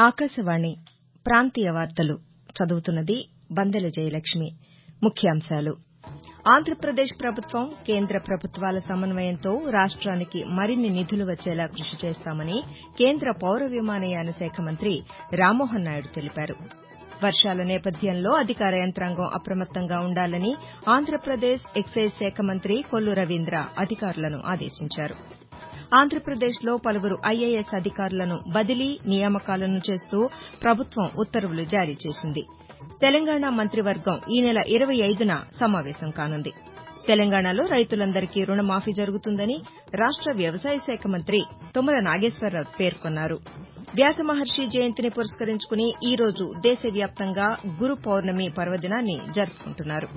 ఆకాశవాణి ప్రాంతీయ వార్తలు చదువుతున్నది బందెల జయలక్ష్మి ముఖ్యాంశాలు ఆంధ్రప్రదేశ్ ప్రభుత్వం కేంద్ర ప్రభుత్వాల సమన్వయంతో రాష్ట్రానికి మరిన్ని నిధులు వచ్చేలా కృషి చేస్తామని కేంద్ర పౌర విమానయాన శాఖ మంత్రి రామ్మోహన్ నాయుడు తెలిపారు వర్షాల నేపథ్యంలో అధికార యంత్రాంగం అప్రమత్తంగా ఉండాలని ఆంధ్రప్రదేశ్ ఎక్సైజ్ శాఖ మంత్రి కొల్లు రవీంద్ర అధికారులను ఆదేశించారు ఆంధ్రప్రదేశ్లో పలువురు ఐఏఎస్ అధికారులను బదిలీ నియామకాలను చేస్తూ ప్రభుత్వం ఉత్తర్వులు జారీ చేసింది తెలంగాణ మంత్రివర్గం ఈ నెల ఇరవై ఐదున సమావేశం కానుంది తెలంగాణలో రైతులందరికీ రుణమాఫీ జరుగుతుందని రాష్ట వ్యవసాయ శాఖ మంత్రి తుమ్మల నాగేశ్వరరావు పేర్కొన్నారు వ్యాస మహర్షి జయంతిని పురస్కరించుకుని ఈ రోజు దేశవ్యాప్తంగా గురు పౌర్ణమి పర్వదినాన్ని జరుపుకుంటున్నారు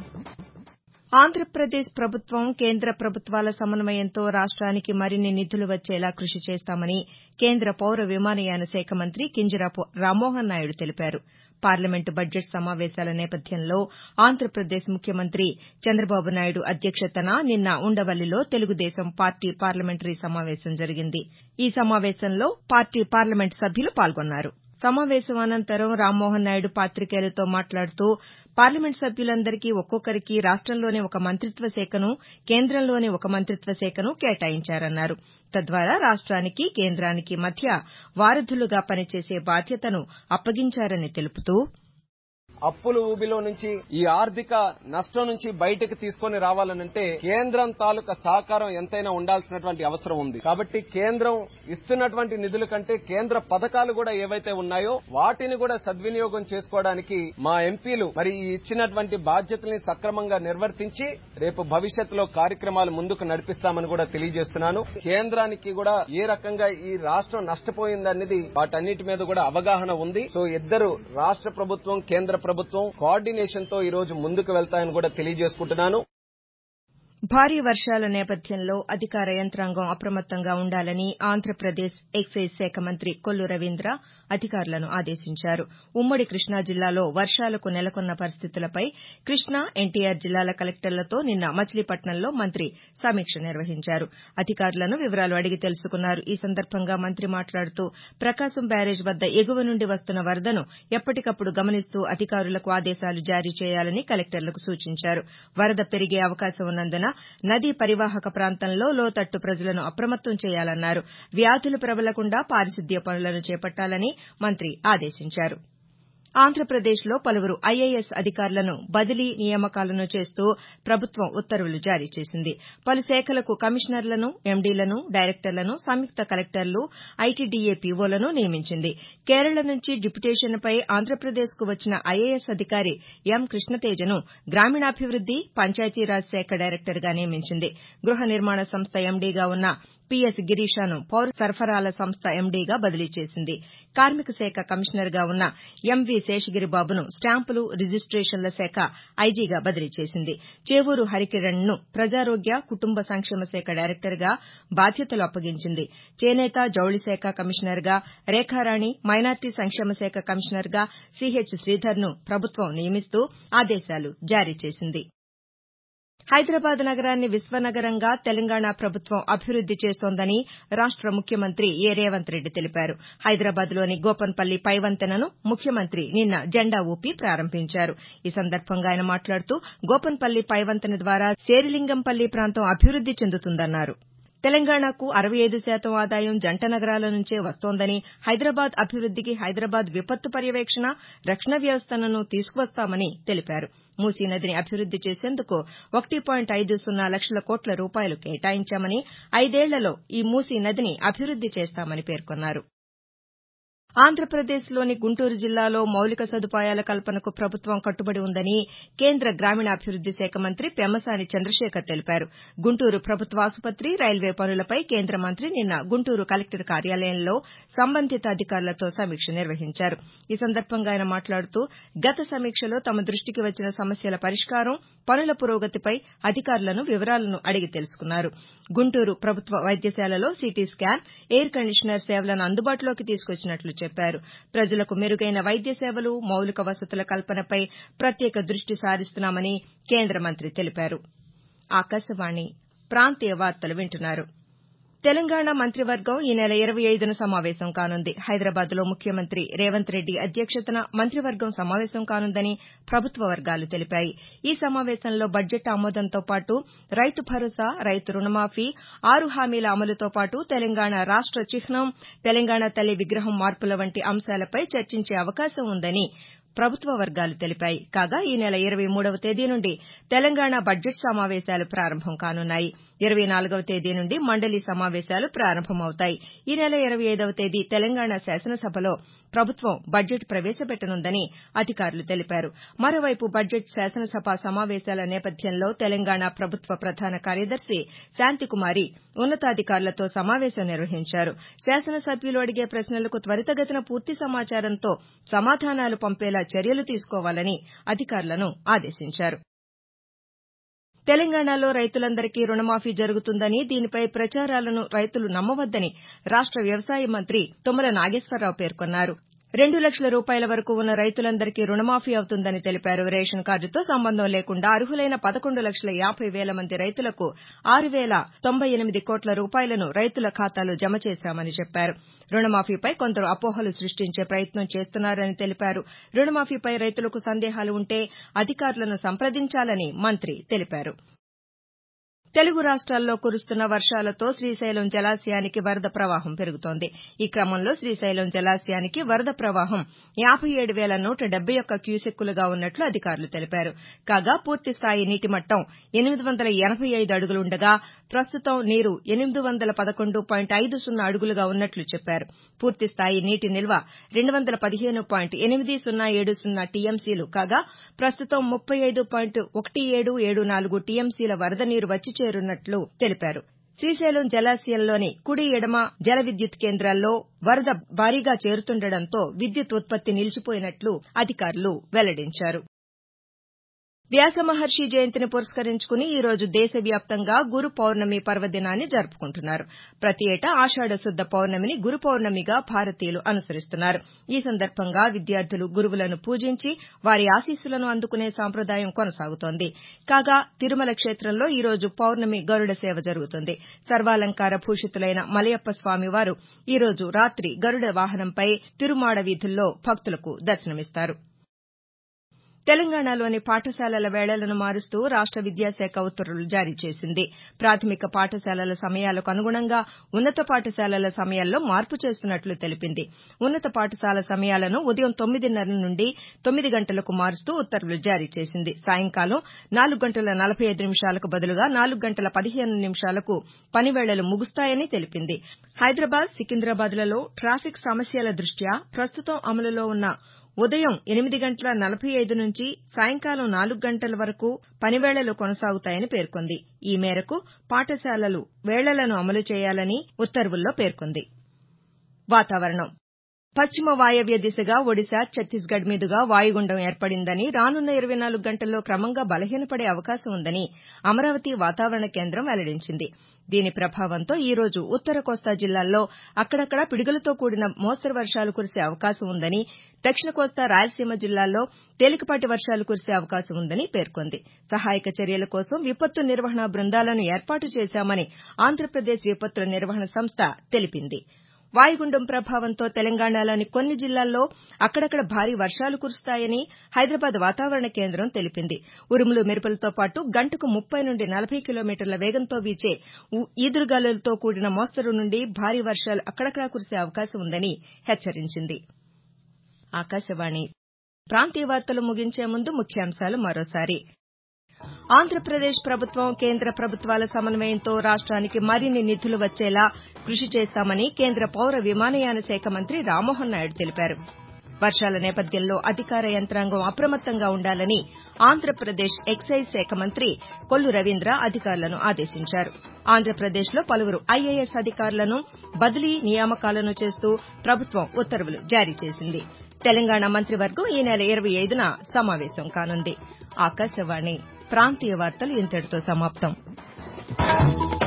ఆంధ్రప్రదేశ్ ప్రభుత్వం కేంద్ర ప్రభుత్వాల సమన్వయంతో రాష్ట్రానికి మరిన్ని నిధులు వచ్చేలా కృషి చేస్తామని కేంద్ర పౌర విమానయాన శాఖ మంత్రి కింజరాపు రామ్మోహన్ నాయుడు తెలిపారు పార్లమెంటు బడ్జెట్ సమావేశాల నేపథ్యంలో ఆంధ్రప్రదేశ్ ముఖ్యమంత్రి చంద్రబాబు నాయుడు అధ్యక్షతన నిన్న ఉండవల్లిలో తెలుగుదేశం పార్టీ పార్లమెంటరీ సమావేశం జరిగింది ఈ సమావేశంలో పార్టీ పార్లమెంటు సభ్యులు పాల్గొన్నారు సమావేశం అనంతరం రామ్మోహన్ నాయుడు పాతికేయులతో మాట్లాడుతూ పార్లమెంటు సభ్యులందరికీ ఒక్కొక్కరికి రాష్టంలోని ఒక మంతిత్వ శాఖను కేంద్రంలోని ఒక మంతిత్వ శాఖను కేటాయించారన్నారు తద్వారా రాష్ట్రానికి కేంద్రానికి మధ్య వారధులుగా పనిచేసే బాధ్యతను అప్పగించారని తెలుపుతూ అప్పుల ఊబిలో నుంచి ఈ ఆర్థిక నష్టం నుంచి బయటకు తీసుకొని రావాలనంటే కేంద్రం తాలూకా సహకారం ఎంతైనా ఉండాల్సినటువంటి అవసరం ఉంది కాబట్టి కేంద్రం ఇస్తున్నటువంటి నిధుల కంటే కేంద్ర పథకాలు కూడా ఏవైతే ఉన్నాయో వాటిని కూడా సద్వినియోగం చేసుకోవడానికి మా ఎంపీలు మరి ఈ ఇచ్చినటువంటి బాధ్యతల్ని సక్రమంగా నిర్వర్తించి రేపు భవిష్యత్తులో కార్యక్రమాలు ముందుకు నడిపిస్తామని కూడా తెలియజేస్తున్నాను కేంద్రానికి కూడా ఏ రకంగా ఈ రాష్ట్రం నష్టపోయిందనేది వాటన్నిటి మీద కూడా అవగాహన ఉంది సో ఇద్దరు రాష్ట్ర ప్రభుత్వం కేంద్ర ప్రభుత్వం కోఆర్డినేషన్ తో ఈ రోజు ముందుకు వెళ్తాయని కూడా తెలియజేసుకుంటున్నాను భారీ వర్షాల నేపథ్యంలో అధికార యంత్రాంగం అప్రమత్తంగా ఉండాలని ఆంధ్రప్రదేశ్ ఎక్సైజ్ శాఖ మంత్రి కొల్లు రవీంద్ర అధికారులను ఆదేశించారు ఉమ్మడి కృష్ణా జిల్లాలో వర్షాలకు నెలకొన్న పరిస్థితులపై కృష్ణా ఎన్టీఆర్ జిల్లాల కలెక్టర్లతో నిన్న మచిలీపట్నంలో మంత్రి సమీక్ష నిర్వహించారు అధికారులను వివరాలు అడిగి తెలుసుకున్నారు ఈ సందర్భంగా మంత్రి మాట్లాడుతూ ప్రకాశం బ్యారేజ్ వద్ద ఎగువ నుండి వస్తున్న వరదను ఎప్పటికప్పుడు గమనిస్తూ అధికారులకు ఆదేశాలు జారీ చేయాలని కలెక్టర్లకు సూచించారు వరద పెరిగే అవకాశం ఉన్నందున నదీ పరివాహక ప్రాంతంలో లోతట్టు ప్రజలను అప్రమత్తం చేయాలన్నారు వ్యాధులు ప్రబలకుండా పారిశుద్ధ్య పనులను చేపట్టాలని మంత్రి ఆదేశించారు ఆంధ్రప్రదేశ్లో పలువురు ఐఏఎస్ అధికారులను బదిలీ నియామకాలను చేస్తూ ప్రభుత్వం ఉత్తర్వులు జారీ చేసింది పలు శాఖలకు కమిషనర్లను ఎండీలను డైరెక్టర్లను సంయుక్త కలెక్టర్లు ఐటీడీఏ పీఓలను నియమించింది కేరళ నుంచి డిప్యుటేషన్పై ఆంధ్రప్రదేశ్కు వచ్చిన ఐఏఎస్ అధికారి ఎం కృష్ణతేజను గ్రామీణాభివృద్ది పంచాయతీరాజ్ శాఖ డైరెక్టర్గా నియమించింది గృహ నిర్మాణ సంస్థ ఎండీగా ఉన్న పీఎస్ గిరీషాను పౌర సరఫరాల సంస్థ ఎండీగా బదిలీ చేసింది కార్మిక శాఖ కమిషనర్గా ఉన్న ఎంవీ శేషగిరిబాబును స్టాంపులు రిజిస్టేషన్ల శాఖ ఐజీగా బదిలీ చేసింది చేవూరు హరికిరణ్ను ప్రజారోగ్య కుటుంబ సంక్షేమ శాఖ డైరెక్టర్గా బాధ్యతలు అప్పగించింది చేనేత జౌళి శాఖ కమిషనర్గా రేఖారాణి మైనార్టీ సంక్షేమ శాఖ కమిషనర్గా సీహెచ్ శ్రీధర్ను ప్రభుత్వం నియమిస్తూ ఆదేశాలు జారీ చేసింది హైదరాబాద్ నగరాన్ని విశ్వనగరంగా తెలంగాణ ప్రభుత్వం అభివృద్ది చేస్తోందని రాష్ట ముఖ్యమంత్రి ఏ రేవంత్ రెడ్డి తెలిపారు హైదరాబాద్లోని గోపన్పల్లి పైవంతెనను ముఖ్యమంత్రి నిన్న జెండా ఊపి ప్రారంభించారు ఈ సందర్భంగా ఆయన మాట్లాడుతూ గోపన్పల్లి పైవంతెన ద్వారా శేరిలింగంపల్లి ప్రాంతం అభివృద్ది చెందుతుందన్నారు తెలంగాణకు అరవై ఐదు శాతం ఆదాయం జంట నగరాల నుంచే వస్తోందని హైదరాబాద్ అభివృద్దికి హైదరాబాద్ విపత్తు పర్యవేక్షణ రక్షణ వ్యవస్థలను తీసుకువస్తామని తెలిపారు మూసీ నదిని అభివృద్ది చేసేందుకు ఒకటి పాయింట్ ఐదు సున్నా లక్షల కోట్ల రూపాయలు కేటాయించామని ఐదేళ్లలో ఈ మూసీ నదిని అభివృద్ది చేస్తామని పేర్కొన్నారు ఆంధ్రప్రదేశ్లోని గుంటూరు జిల్లాలో మౌలిక సదుపాయాల కల్పనకు ప్రభుత్వం కట్టుబడి ఉందని కేంద్ర గ్రామీణాభివృద్ది శాఖ మంత్రి పెమ్మసాని చంద్రశేఖర్ తెలిపారు గుంటూరు ప్రభుత్వ ఆసుపత్రి రైల్వే పనులపై కేంద్ర మంత్రి నిన్న గుంటూరు కలెక్టర్ కార్యాలయంలో సంబంధిత అధికారులతో సమీక్ష నిర్వహించారు ఈ సందర్భంగా ఆయన మాట్లాడుతూ గత సమీక్షలో తమ దృష్టికి వచ్చిన సమస్యల పరిష్కారం పనుల పురోగతిపై అధికారులను వివరాలను అడిగి తెలుసుకున్నారు గుంటూరు ప్రభుత్వ వైద్యశాలలో సీటీ స్కాన్ ఎయిర్ కండిషనర్ సేవలను అందుబాటులోకి తీసుకొచ్చినట్లు చెప్పారు ప్రజలకు మెరుగైన వైద్య సేవలు మౌలిక వసతుల కల్పనపై ప్రత్యేక దృష్టి సారిస్తున్నామని కేంద్ర మంత్రి తెలిపారు తెలంగాణ మంత్రివర్గం ఈ నెల ఇరవై ఐదున సమావేశం కానుంది హైదరాబాద్లో ముఖ్యమంత్రి రేవంత్ రెడ్డి అధ్యక్షతన మంత్రివర్గం సమావేశం కానుందని ప్రభుత్వ వర్గాలు తెలిపాయి ఈ సమావేశంలో బడ్జెట్ ఆమోదంతో పాటు రైతు భరోసా రైతు రుణమాఫీ ఆరు హామీల అమలుతో పాటు తెలంగాణ రాష్ట చిహ్నం తెలంగాణ తల్లి విగ్రహం మార్పుల వంటి అంశాలపై చర్చించే అవకాశం ఉందని ప్రభుత్వ వర్గాలు తెలిపాయి కాగా ఈ నెల ఇరవై మూడవ తేదీ నుండి తెలంగాణ బడ్జెట్ సమావేశాలు ప్రారంభం కానున్నాయి ఇరవై నాలుగవ తేదీ నుండి మండలి సమావేశాలు ప్రారంభమవుతాయి ఈ నెల ఇరవై ఐదవ తేదీ తెలంగాణ శాసనసభలో ప్రభుత్వం బడ్జెట్ ప్రవేశపెట్టనుందని అధికారులు తెలిపారు మరోవైపు బడ్జెట్ శాసనసభ సమావేశాల నేపథ్యంలో తెలంగాణ ప్రభుత్వ ప్రధాన కార్యదర్శి శాంతికుమారి ఉన్నతాధికారులతో సమావేశం నిర్వహించారు శాసనసభ్యులు అడిగే ప్రశ్నలకు త్వరితగతిన పూర్తి సమాచారంతో సమాధానాలు పంపేలా చర్యలు తీసుకోవాలని అధికారులను ఆదేశించారు తెలంగాణలో రైతులందరికీ రుణమాఫీ జరుగుతుందని దీనిపై ప్రచారాలను రైతులు నమ్మవద్దని రాష్ట వ్యవసాయ మంత్రి తుమ్మల నాగేశ్వరరావు పేర్కొన్నారు రెండు లక్షల రూపాయల వరకు ఉన్న రైతులందరికీ రుణమాఫీ అవుతుందని తెలిపారు రేషన్ కార్డుతో సంబంధం లేకుండా అర్హులైన పదకొండు లక్షల యాబై వేల మంది రైతులకు ఆరు వేల తొంభై ఎనిమిది కోట్ల రూపాయలను రైతుల ఖాతాలో జమ చేశామని చెప్పారు రుణమాఫీపై కొందరు అపోహలు సృష్టించే ప్రయత్నం చేస్తున్నారని తెలిపారు రుణమాఫీపై రైతులకు సందేహాలు ఉంటే అధికారులను సంప్రదించాలని మంత్రి తెలిపారు తెలుగు రాష్ట్రాల్లో కురుస్తున్న వర్షాలతో శ్రీశైలం జలాశయానికి వరద ప్రవాహం పెరుగుతోంది ఈ క్రమంలో శ్రీశైలం జలాశయానికి వరద ప్రవాహం యాబై ఏడు వేల నూట డెబ్బై ఒక్క క్యూసెక్కులుగా ఉన్నట్లు అధికారులు తెలిపారు కాగా పూర్తిస్థాయి నీటి మట్టం ఎనిమిది వందల ఎనబై ఐదు అడుగులుండగా ప్రస్తుతం నీరు ఎనిమిది వందల పదకొండు పాయింట్ ఐదు సున్నా అడుగులుగా ఉన్నట్లు చెప్పారు పూర్తిస్థాయి నీటి నిల్వ రెండు వందల పదిహేను పాయింట్ ఎనిమిది సున్నా ఏడు సున్నా టీఎంసీలు కాగా ప్రస్తుతం ముప్పై ఐదు పాయింట్ ఒకటి ఏడు ఏడు నాలుగు టీఎంసీల వరద నీరు వచ్చి చేరున్నట్లు తెలిపారు శ్రీశైలం జలాశయంలోని కుడి ఎడమ జల విద్యుత్ కేంద్రాల్లో వరద భారీగా చేరుతుండటంతో విద్యుత్ ఉత్పత్తి నిలిచిపోయినట్లు అధికారులు వెల్లడించారు వ్యాస మహర్షి జయంతిని పురస్కరించుకుని ఈ రోజు దేశవ్యాప్తంగా గురు పౌర్ణమి పర్వదినాన్ని జరుపుకుంటున్నారు ప్రతి ఏటా ఆషాఢ శుద్ద పౌర్ణమిని గురు పౌర్ణమిగా భారతీయులు అనుసరిస్తున్నారు ఈ సందర్భంగా విద్యార్థులు గురువులను పూజించి వారి ఆశీస్సులను అందుకునే సాంప్రదాయం కొనసాగుతోంది కాగా తిరుమల క్షేత్రంలో ఈ రోజు పౌర్ణమి గరుడ సేవ జరుగుతుంది సర్వాలంకార భూషితులైన మలయప్ప స్వామివారు ఈ రోజు రాతి గరుడ వాహనంపై తిరుమాడ వీధుల్లో భక్తులకు దర్శనమిస్తారు తెలంగాణలోని పాఠశాలల వేళలను మారుస్తూ రాష్ట విద్యాశాఖ ఉత్తర్వులు జారీ చేసింది ప్రాథమిక పాఠశాలల సమయాలకు అనుగుణంగా ఉన్నత పాఠశాలల సమయాల్లో మార్పు చేస్తున్నట్లు తెలిపింది ఉన్నత పాఠశాల సమయాలను ఉదయం తొమ్మిదిన్నర నుండి తొమ్మిది గంటలకు మారుస్తూ ఉత్తర్వులు జారీ చేసింది సాయంకాలం నాలుగు గంటల నలభై ఐదు నిమిషాలకు బదులుగా నాలుగు గంటల పదిహేను నిమిషాలకు పనివేళలు ముగుస్తాయని తెలిపింది హైదరాబాద్ సికింద్రాబాద్లలో ట్రాఫిక్ సమస్యల దృష్ట్యా ప్రస్తుతం అమలులో ఉన్న ఉదయం ఎనిమిది గంటల నలభై ఐదు నుంచి సాయంకాలం నాలుగు గంటల వరకు పనివేళలు కొనసాగుతాయని పేర్కొంది ఈ మేరకు పాఠశాలలు వేళలను అమలు చేయాలని ఉత్తర్వుల్లో పేర్కొంది వాతావరణం పశ్చిమ వాయవ్య దిశగా ఒడిశా ఛత్తీస్గఢ్ మీదుగా వాయుగుండం ఏర్పడిందని రానున్న ఇరవై నాలుగు గంటల్లో క్రమంగా బలహీనపడే అవకాశం ఉందని అమరావతి వాతావరణ కేంద్రం వెల్లడించింది దీని ప్రభావంతో ఈ రోజు ఉత్తర కోస్తా జిల్లాల్లో అక్కడక్కడా పిడుగులతో కూడిన మోస్తరు వర్షాలు కురిసే అవకాశం ఉందని దక్షిణ కోస్తా రాయలసీమ జిల్లాల్లో తేలికపాటి వర్షాలు కురిసే అవకాశం ఉందని పేర్కొంది సహాయక చర్యల కోసం విపత్తు నిర్వహణ బృందాలను ఏర్పాటు చేశామని ఆంధ్రప్రదేశ్ విపత్తుల నిర్వహణ సంస్థ తెలిపింది వాయుగుండం ప్రభావంతో తెలంగాణలోని కొన్ని జిల్లాల్లో అక్కడక్కడ భారీ వర్షాలు కురుస్తాయని హైదరాబాద్ వాతావరణ కేంద్రం తెలిపింది ఉరుములు మెరుపులతో పాటు గంటకు ముప్పై నుండి నలభై కిలోమీటర్ల వేగంతో వీచే ఈదురుగాలులతో కూడిన మోస్తరు నుండి భారీ వర్షాలు అక్కడక్కడా కురిసే అవకాశం ఉందని హెచ్చరించింది ఆకాశవాణి ప్రాంతీయ వార్తలు ముగించే ముందు ముఖ్యాంశాలు మరోసారి ఆంధ్రప్రదేశ్ ప్రభుత్వం కేంద్ర ప్రభుత్వాల సమన్వయంతో రాష్ట్రానికి మరిన్ని నిధులు వచ్చేలా కృషి చేస్తామని కేంద్ర పౌర విమానయాన శాఖ మంత్రి రామ్మోహన్ నాయుడు తెలిపారు వర్షాల నేపథ్యంలో అధికార యంత్రాంగం అప్రమత్తంగా ఉండాలని ఆంధ్రప్రదేశ్ ఎక్సైజ్ శాఖ మంత్రి కొల్లు రవీంద్ర అధికారులను ఆదేశించారు ఆంధ్రప్రదేశ్లో పలువురు ఐఏఎస్ అధికారులను బదిలీ నియామకాలను చేస్తూ ప్రభుత్వం ఉత్తర్వులు జారీ చేసింది తెలంగాణ మంత్రివర్గం ఈ నెల ఇరవై ఐదున సమావేశం కానుంది ఆకాశవాణి ప్రాంతీయ వార్తలు ఇంతటితో సమాప్తం